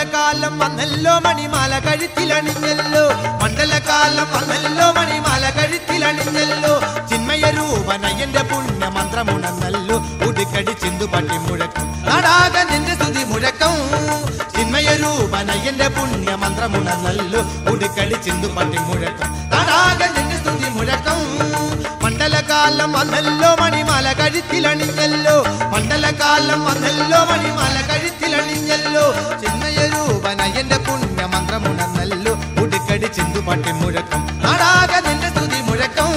മണ്ഡലകാലം വന്നല്ലോ മണിമാല കഴുത്തിലണിഞ്ഞല്ലോ മണ്ഡലകാലം വന്നല്ലോ മണിമാല കഴുത്തിലണിഞ്ഞല്ലോ ചിന്മയ രൂപനയന്റെ പുണ്യ മന്ത്രമുണന്നല്ലോ ഉടുക്കടി ചിന്തുപട്ടി മുഴക്കം നാടാക നിന്റെ സ്തുതി മുഴക്കം ചിന്മയ രൂപനയന്റെ പുണ്യ മന്ത്രമുണന്നല്ലോ ഉടുക്കടി ചിന്തുപട്ടി മുഴക്കം നാടാക നിന്റെ സ്തുതി മുഴക്കം മണ്ഡലകാലം വന്നല്ലോ മണിമാല കഴുത്തിലണിഞ്ഞല്ലോ മണ്ഡലകാലം വന്നല്ലോ മണിമാല കഴുത്തിലണിഞ്ഞല്ലോ ചിന്മയ രൂപനയന്റെ പുണ്യ മന്ത്രമുണന്നല്ലോ ഉടുക്കടി ചിന്തുപട്ടി മുഴക്കം നാടാക നിന്റെ സ്തുതി മുഴക്കം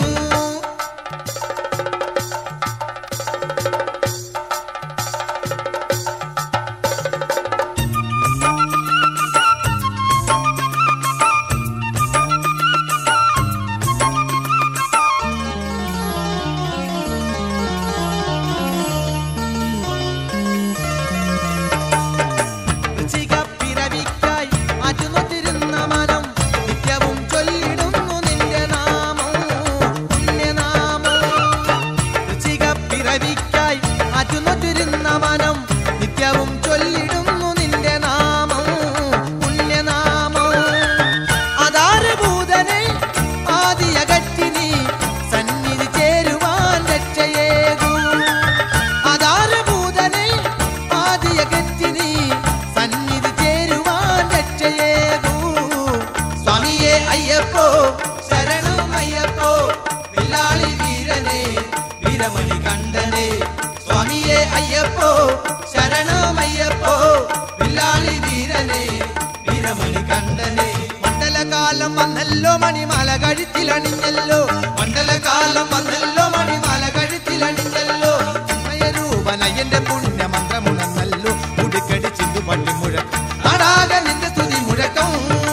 പിറവിക്കായി അറ്റുനൊത്തിരുന്ന മനം നിത്യവും ചൊല്ലിടുന്നു നിന്റെ നാമം പുണ്യനാമം പിറവിക്കായി അറ്റുനൊത്തിരുന്ന മനം നിത്യവും ചൊല്ലിടുന്നു നിന്റെ നാമം പുണ്യനാമം അതാരഭൂതനെ ആദിയകറ്റി നീ സന്നിധി ചേരുവാൻ രക്ഷയേകൂ അതാരഭൂതനെ ആദിയകറ്റി നീ സന്നിധി ചേരുവാൻ രക്ഷയേകൂ സ്വാമിയെ അയ്യപ്പോ ശരണം അയ്യപ്പോ പിള്ളാളി വീരനെ വീരമണി കണ്ടനെ സ്വാമിയെ അയ്യപ്പോ ശരണം അയ്യപ്പോ പിള്ളാളി വീരനെ വീരമണി കണ്ടനെ മണ്ഡലകാലം വന്നല്ലോ മണിമാല കഴുത്തിലണിഞ്ഞല്ലോ മണ്ഡലകാലം വന്നല്ലോ മണിമാല കഴുത്തിലണിഞ്ഞല്ലോ രൂപനയന്റെ പുണ്യ മന്ത്രമുണന്നല്ലോ ഉടുക്കടി ചിന്തു പള്ളി മുഴക്കം നാടാക നിന്റെ സ്തുതി മുഴക്കം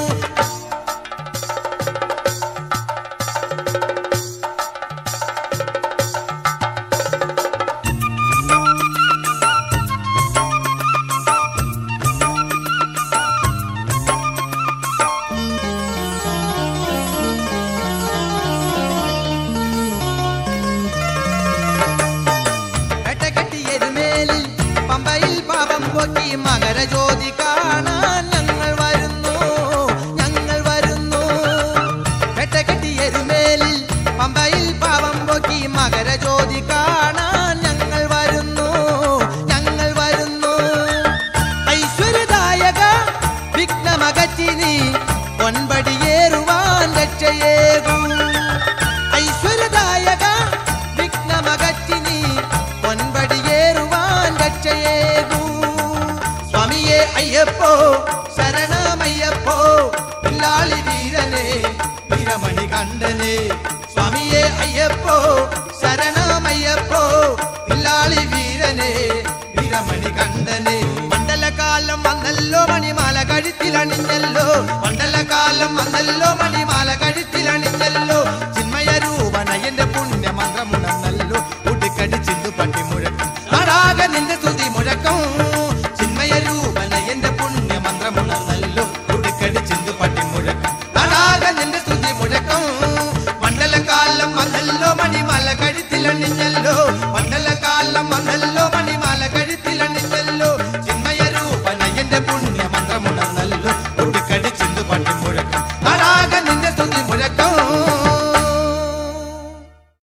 എട്ടകെട്ടിയെരുമേലിൽ പമ്പയിൽ പാപം പോക്കി മകരജ്യോതി കാണാൻ ഞങ്ങൾ വരുന്നു ഞങ്ങൾ വരുന്നു എട്ടകെട്ടിയെരുമേലിൽ പമ്പയിൽ പാപം പോക്കി മകരജ്യോതി കാണാൻ ഞങ്ങൾ വരുന്നു ഞങ്ങൾ വരുന്നു ഐശ്വര്യദായക വിഘ്നമകറ്റി നീ പൊൻപടിയേറുവാൻ രക്ഷയേകൂ ഐശ്വര്യദായക വിഘ്നമകറ്റി നീ പൊൻപടിയേറുവാൻ രക്ഷയേകൂ സ്വാമിയെ അയ്യപ്പോ ശരണമയ്യപ്പോ പിള്ളാളി വീരനെ വീരമണി കണ്ടനെ സ്വാമിയെ അയ്യപ്പോ ശരണമയ്യപ്പോ പിള്ളാളി വീരനെ വീരമണി കണ്ടനെ മണ്ഡലകാലം വന്നല്ലോ മണിമാല കഴുത്തിലണിഞ്ഞല്ലോ മണ്ഡലകാലം വന്നല്ലോ മണി